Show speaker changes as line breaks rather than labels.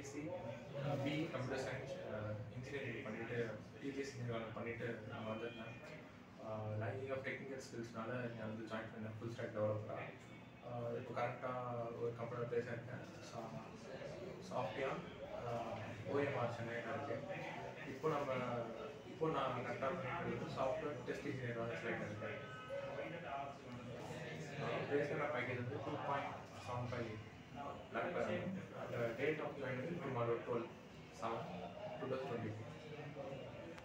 BSc B computer science engineering பண்ணிட்டு BPSC நிறுவனம் பண்ணிட்டு நான் வந்திருந்தேன் லைனிங் ஆஃப் டெக்னிக்கல் ஸ்கில்ஸ்னால நான் வந்து ஜாயின் பண்ணேன் ஃபுல் ஸ்டாக் டெவலப்பராக இப்போ கரெக்டாக ஒரு கம்பெனியில் பிளேஸ் ஆயிருக்கேன் சாஃப்ட்வேர் ஓஎம்ஆர் சென்னையில் இருக்கு இப்போ நம்ம இப்போ நான் கரெக்டாக பண்ணிட்டு சாஃப்ட்வேர் டெஸ்ட் இன்ஜினியர் வந்து செலக்ட் இருக்கேன் பேசின பேக்கேஜ் வந்து two point seven five lakh அந்த டேட் ஆஃப் ஜாயின் வந்து tomorrow twelve seven two thousand twenty